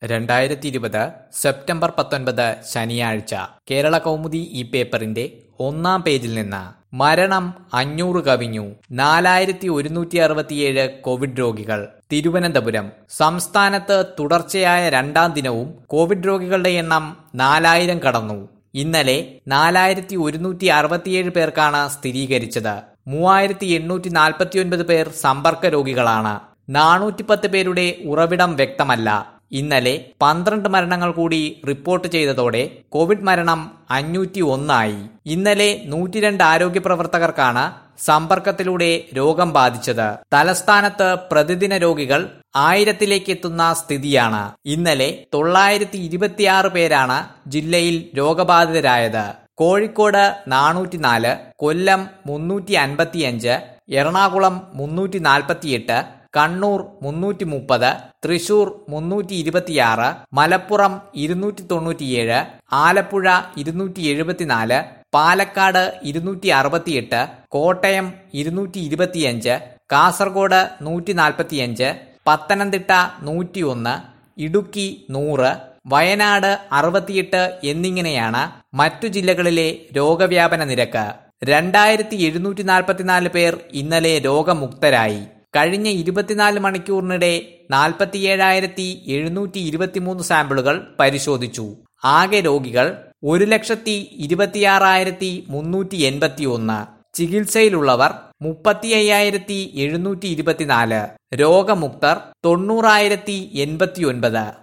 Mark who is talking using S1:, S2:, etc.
S1: രണ്ടായിരത്തി ഇരുപത് സെപ്റ്റംബർ പത്തൊൻപത് ശനിയാഴ്ച കേരള കൗമുദി ഈ പേപ്പറിന്റെ ഒന്നാം പേജിൽ നിന്ന് മരണം അഞ്ഞൂറ് കവിഞ്ഞു നാലായിരത്തി ഒരുന്നൂറ്റി അറുപത്തിയേഴ് കോവിഡ് രോഗികൾ തിരുവനന്തപുരം സംസ്ഥാനത്ത് തുടർച്ചയായ രണ്ടാം ദിനവും കോവിഡ് രോഗികളുടെ എണ്ണം നാലായിരം കടന്നു ഇന്നലെ നാലായിരത്തി ഒരുന്നൂറ്റി അറുപത്തിയേഴ് പേർക്കാണ് സ്ഥിരീകരിച്ചത് മൂവായിരത്തി എണ്ണൂറ്റി നാൽപ്പത്തിയൊൻപത് പേർ സമ്പർക്ക രോഗികളാണ് നാനൂറ്റിപ്പത്ത് പേരുടെ ഉറവിടം വ്യക്തമല്ല ഇന്നലെ പന്ത്രണ്ട് മരണങ്ങൾ കൂടി റിപ്പോർട്ട് ചെയ്തതോടെ കോവിഡ് മരണം അഞ്ഞൂറ്റി ഒന്നായി ഇന്നലെ നൂറ്റിരണ്ട് ആരോഗ്യ പ്രവർത്തകർക്കാണ് സമ്പർക്കത്തിലൂടെ രോഗം ബാധിച്ചത് തലസ്ഥാനത്ത് പ്രതിദിന രോഗികൾ ആയിരത്തിലേക്ക് എത്തുന്ന സ്ഥിതിയാണ് ഇന്നലെ തൊള്ളായിരത്തി ഇരുപത്തിയാറ് പേരാണ് ജില്ലയിൽ രോഗബാധിതരായത് കോഴിക്കോട് നാനൂറ്റിനാല് കൊല്ലം മുന്നൂറ്റി അൻപത്തിയഞ്ച് എറണാകുളം മുന്നൂറ്റി നാൽപ്പത്തിയെട്ട് കണ്ണൂർ മുന്നൂറ്റി മുപ്പത് തൃശൂർ മുന്നൂറ്റി ഇരുപത്തിയാറ് മലപ്പുറം ഇരുന്നൂറ്റി തൊണ്ണൂറ്റിയേഴ് ആലപ്പുഴ ഇരുന്നൂറ്റി എഴുപത്തിനാല് പാലക്കാട് ഇരുന്നൂറ്റി അറുപത്തിയെട്ട് കോട്ടയം ഇരുന്നൂറ്റി ഇരുപത്തിയഞ്ച് കാസർഗോഡ് നൂറ്റി നാൽപ്പത്തിയഞ്ച് പത്തനംതിട്ട നൂറ്റിയൊന്ന് ഇടുക്കി നൂറ് വയനാട് അറുപത്തിയെട്ട് എന്നിങ്ങനെയാണ് മറ്റു ജില്ലകളിലെ രോഗവ്യാപന നിരക്ക് രണ്ടായിരത്തി എഴുന്നൂറ്റി നാൽപ്പത്തിനാല് പേർ ഇന്നലെ രോഗമുക്തരായി കഴിഞ്ഞ ഇരുപത്തിനാല് മണിക്കൂറിനിടെ നാൽപ്പത്തിയേഴായിരത്തി എഴുന്നൂറ്റി ഇരുപത്തിമൂന്ന് സാമ്പിളുകൾ പരിശോധിച്ചു ആകെ രോഗികൾ ഒരു ലക്ഷത്തി ഇരുപത്തിയാറായിരത്തി മുന്നൂറ്റി എൺപത്തി ഒന്ന് ചികിത്സയിലുള്ളവർ മുപ്പത്തി അയ്യായിരത്തി എഴുന്നൂറ്റി ഇരുപത്തിനാല് രോഗമുക്തർ തൊണ്ണൂറായിരത്തി എൺപത്തി ഒൻപത്